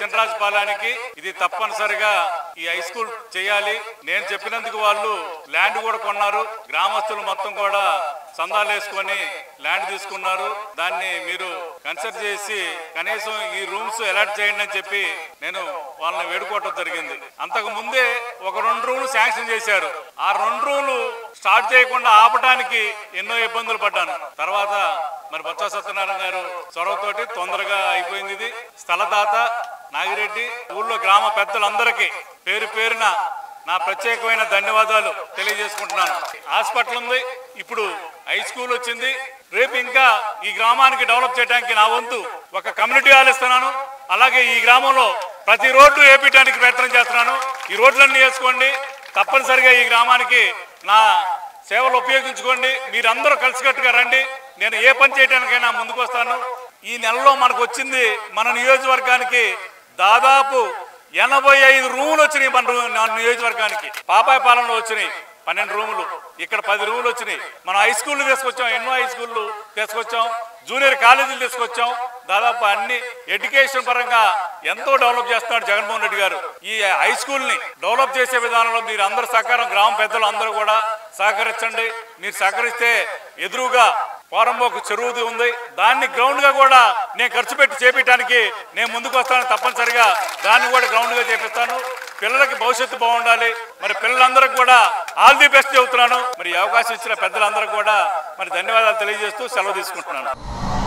చినరాజుపాలెనికి ఇది తప్పనిసరిగా ఈ హై స్కూల్ చేయాలి నేను చెప్పినందుకు వాళ్ళు ల్యాండ్ కూడా కొన్నారు గ్రామస్తులు మొత్తం కూడా సందాలు వేసుకొని ల్యాండ్ తీసుకున్నారు దాన్ని మీరు కన్సిడర్ చేసి కనీసం ఈ రూమ్స్ అలాట్ చేయండి అని చెప్పి నేను వాళ్ళని వేడుకోవటం జరిగింది అంతకు ముందే ఒక రెండు రూములు శాంక్షన్ చేశారు ఆ రెండు రూములు స్టార్ట్ చేయకుండా ఆపడానికి ఎన్నో ఇబ్బందులు పడ్డాను తర్వాత మరి బొత్స సత్యనారాయణ గారు చొరవతోటి తొందరగా అయిపోయింది ఇది స్థలదాత నాగిరెడ్డి ఊళ్ళో గ్రామ పెద్దలందరికీ పేరు పేరున నా ప్రత్యేకమైన ధన్యవాదాలు తెలియజేసుకుంటున్నాను హాస్పిటల్ ఉంది ఇప్పుడు హై స్కూల్ వచ్చింది రేపు ఇంకా ఈ గ్రామానికి డెవలప్ చేయడానికి నా వంతు ఒక కమ్యూనిటీ హాల్ ఇస్తున్నాను అలాగే ఈ గ్రామంలో ప్రతి రోడ్డు వేపించడానికి ప్రయత్నం చేస్తున్నాను ఈ రోడ్లన్నీ వేసుకోండి తప్పనిసరిగా ఈ గ్రామానికి నా సేవలు ఉపయోగించుకోండి మీరందరూ కలిసికట్టుగా రండి నేను ఏ పని చేయడానికైనా ముందుకు వస్తాను ఈ నెలలో మనకు వచ్చింది మన నియోజకవర్గానికి దాదాపు ఎనభై ఐదు రూములు వచ్చినాయి మన రూ- నా నియోజకవర్గానికి పాపాయి పాలనలో వచ్చినాయి పన్నెండు రూములు ఇక్కడ పది రూములు వచ్చినాయి మనం హై స్కూళ్ళు తీసుకొచ్చాం ఎన్నో హై స్కూళ్ళు తీసుకొచ్చాం జూనియర్ కాలేజీలు తీసుకొచ్చాం దాదాపు అన్ని ఎడ్యుకేషన్ పరంగా ఎంతో డెవలప్ చేస్తున్నాడు జగన్మోహన్ రెడ్డి గారు ఈ హై స్కూల్ ని డెవలప్ చేసే విధానంలో మీరు అందరు సహకారం గ్రామ పెద్దలు అందరూ కూడా సహకరించండి మీరు సహకరిస్తే ఎదురుగా పోరంబోకు చెరువుది ఉంది దాన్ని గ్రౌండ్ గా కూడా నేను ఖర్చు పెట్టి చేపించడానికి నేను ముందుకు వస్తాను తప్పనిసరిగా దాన్ని కూడా గ్రౌండ్ గా చేపిస్తాను పిల్లలకి భవిష్యత్తు బాగుండాలి మరి పిల్లలందరికీ కూడా ఆల్ ది బెస్ట్ చెబుతున్నాను మరి ఈ అవకాశం ఇచ్చిన పెద్దలందరికీ కూడా మరి ధన్యవాదాలు తెలియజేస్తూ సెలవు తీసుకుంటున్నాను